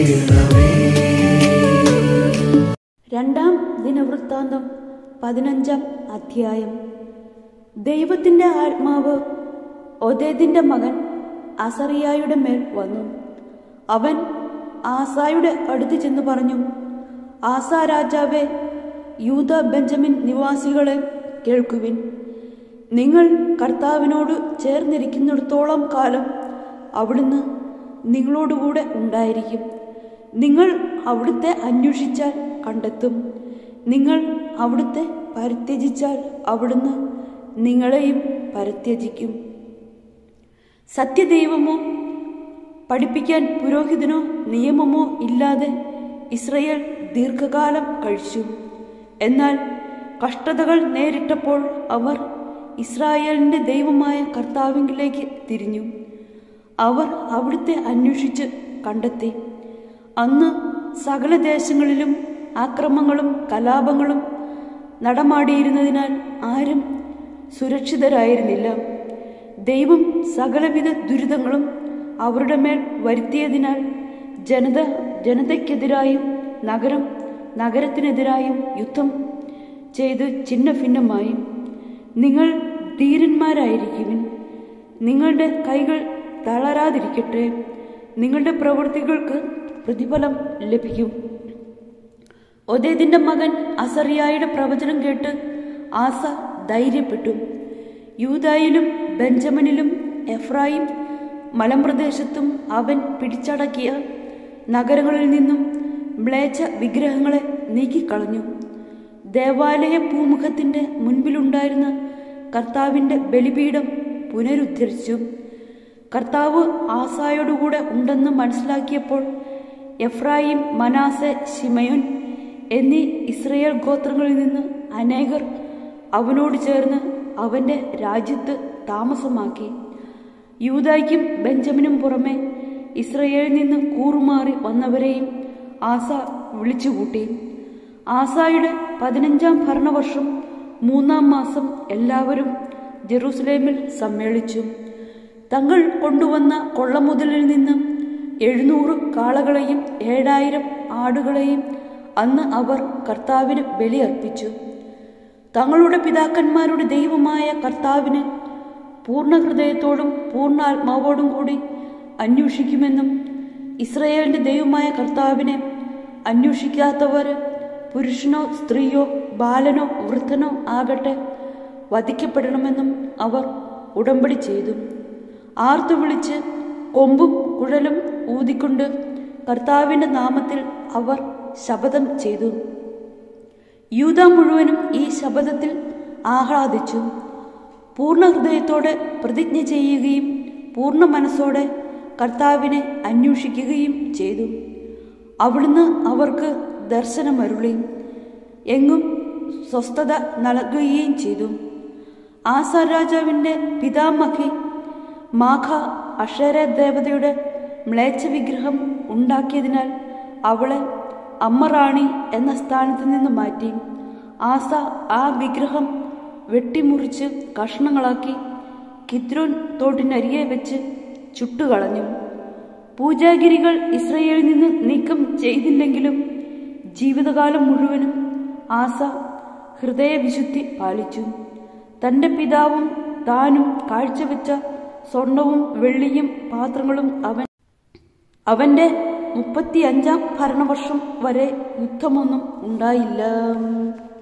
ചെയ്യണമേ രണ്ടാം ദിനവൃത്താന്തം പതിനഞ്ചാം അധ്യായം ദൈവത്തിന്റെ ആത്മാവ് ഒതേദിന്റെ മകൻ അസറിയായുടെ മേൽ വന്നു അവൻ ആസായുടെ അടുത്ത് ചെന്ന് പറഞ്ഞു ആസ രാജാവേ യൂത ബെഞ്ചമിൻ നിവാസികളെ കേൾക്കുവിൻ നിങ്ങൾ കർത്താവിനോട് ചേർന്നിരിക്കുന്നിടത്തോളം കാലം അവിടുന്ന് നിങ്ങളോടുകൂടെ ഉണ്ടായിരിക്കും നിങ്ങൾ അവിടുത്തെ അന്വേഷിച്ചാൽ കണ്ടെത്തും നിങ്ങൾ അവിടുത്തെ പരിത്യജിച്ചാൽ അവിടുന്ന് നിങ്ങളെയും പരിത്യജിക്കും സത്യദൈവമോ പഠിപ്പിക്കാൻ പുരോഹിതനോ നിയമമോ ഇല്ലാതെ ഇസ്രയേൽ ദീർഘകാലം കഴിച്ചു എന്നാൽ കഷ്ടതകൾ നേരിട്ടപ്പോൾ അവർ ഇസ്രായേലിന്റെ ദൈവമായ കർത്താവിങ്കിലേക്ക് തിരിഞ്ഞു അവർ അവിടുത്തെ അന്വേഷിച്ച് കണ്ടെത്തി അന്ന് സകല ദേശങ്ങളിലും ആക്രമങ്ങളും കലാപങ്ങളും നടമാടിയിരുന്നതിനാൽ ആരും സുരക്ഷിതരായിരുന്നില്ല ദൈവം സകലവിധ ദുരിതങ്ങളും അവരുടെ മേൽ വരുത്തിയതിനാൽ ജനത ജനതയ്ക്കെതിരായും നഗരം നഗരത്തിനെതിരായും യുദ്ധം ചെയ്ത് ചിഹ്ന ഭിന്നമായും നിങ്ങൾ ധീരന്മാരായിരിക്കുവിൻ നിങ്ങളുടെ കൈകൾ തളരാതിരിക്കട്ടെ നിങ്ങളുടെ പ്രവൃത്തികൾക്ക് പ്രതിഫലം ലഭിക്കും ഒതേദിന്റെ മകൻ അസറിയായുടെ പ്രവചനം കേട്ട് ആസ ധൈര്യപ്പെട്ടു യൂതായിലും ബെഞ്ചമിനിലും എഫ്രായിം മലമ്പ്രദേശത്തും അവൻ പിടിച്ചടക്കിയ നഗരങ്ങളിൽ നിന്നും മ്ലേച്ഛ വിഗ്രഹങ്ങളെ നീക്കിക്കളഞ്ഞു ദേവാലയ പൂമുഖത്തിന്റെ മുൻപിലുണ്ടായിരുന്ന കർത്താവിന്റെ ബലിപീഠം പുനരുദ്ധരിച്ചു കർത്താവ് ആസായോടുകൂടെ ഉണ്ടെന്ന് മനസ്സിലാക്കിയപ്പോൾ എഫ്രായിം മനാസെ ശിമയോൻ എന്നീ ഇസ്രയേൽ ഗോത്രങ്ങളിൽ നിന്ന് അനേകർ അവനോട് ചേർന്ന് അവന്റെ രാജ്യത്ത് താമസമാക്കി യൂതായ്ക്കും ബെഞ്ചമിനും പുറമെ ഇസ്രയേലിൽ നിന്ന് കൂറുമാറി വന്നവരെയും ആസ വിളിച്ചുകൂട്ടി ആസായുടെ പതിനഞ്ചാം ഭരണവർഷം മൂന്നാം മാസം എല്ലാവരും ജെറൂസലേമിൽ സമ്മേളിച്ചു തങ്ങൾ കൊണ്ടുവന്ന കൊള്ളമുതലിൽ നിന്ന് എഴുന്നൂറ് കാളകളെയും ഏഴായിരം ആടുകളെയും അന്ന് അവർ കർത്താവിന് ബലിയർപ്പിച്ചു തങ്ങളുടെ പിതാക്കന്മാരുടെ ദൈവമായ കർത്താവിന് പൂർണ്ണ ഹൃദയത്തോടും പൂർണ്ണ ആത്മാവോടും കൂടി അന്വേഷിക്കുമെന്നും ഇസ്രയേലിന്റെ ദൈവമായ കർത്താവിനെ അന്വേഷിക്കാത്തവർ പുരുഷനോ സ്ത്രീയോ ബാലനോ വൃദ്ധനോ ആകട്ടെ വധിക്കപ്പെടണമെന്നും അവർ ഉടമ്പടി ചെയ്തു ആർത്തു വിളിച്ച് കൊമ്പും കുഴലും ഊതിക്കൊണ്ട് കർത്താവിന്റെ നാമത്തിൽ അവർ ശപഥം ചെയ്തു യൂത മുഴുവനും ഈ ശപഥത്തിൽ ആഹ്ലാദിച്ചു പൂർണ്ണ ഹൃദയത്തോടെ പ്രതിജ്ഞ ചെയ്യുകയും പൂർണ്ണ മനസ്സോടെ കർത്താവിനെ അന്വേഷിക്കുകയും ചെയ്തു അവിടുന്ന് അവർക്ക് ദർശനമരുളി എങ്ങും സ്വസ്ഥത നൽകുകയും ചെയ്തു ആസ രാജാവിന്റെ പിതാമഹി മാഖ അക്ഷര ദേവതയുടെ മ്ലേച്ഛ വിഗ്രഹം ഉണ്ടാക്കിയതിനാൽ അവളെ അമ്മറാണി എന്ന സ്ഥാനത്ത് നിന്ന് മാറ്റി ആസ ആ വിഗ്രഹം വെട്ടിമുറിച്ച് കഷ്ണങ്ങളാക്കി കിദ്രോൻ തോട്ടിനരികെ വെച്ച് ചുട്ടുകളഞ്ഞു പൂജാഗിരികൾ ഇസ്രയേലിൽ നിന്ന് നീക്കം ചെയ്തില്ലെങ്കിലും ജീവിതകാലം മുഴുവനും ആസ ഹൃദയവിശുദ്ധി പാലിച്ചു തന്റെ പിതാവും താനും കാഴ്ചവെച്ച സ്വർണവും വെള്ളിയും പാത്രങ്ങളും അവൻ അവന്റെ മുപ്പത്തിയഞ്ചാം ഭരണവർഷം വരെ യുദ്ധമൊന്നും ഉണ്ടായില്ല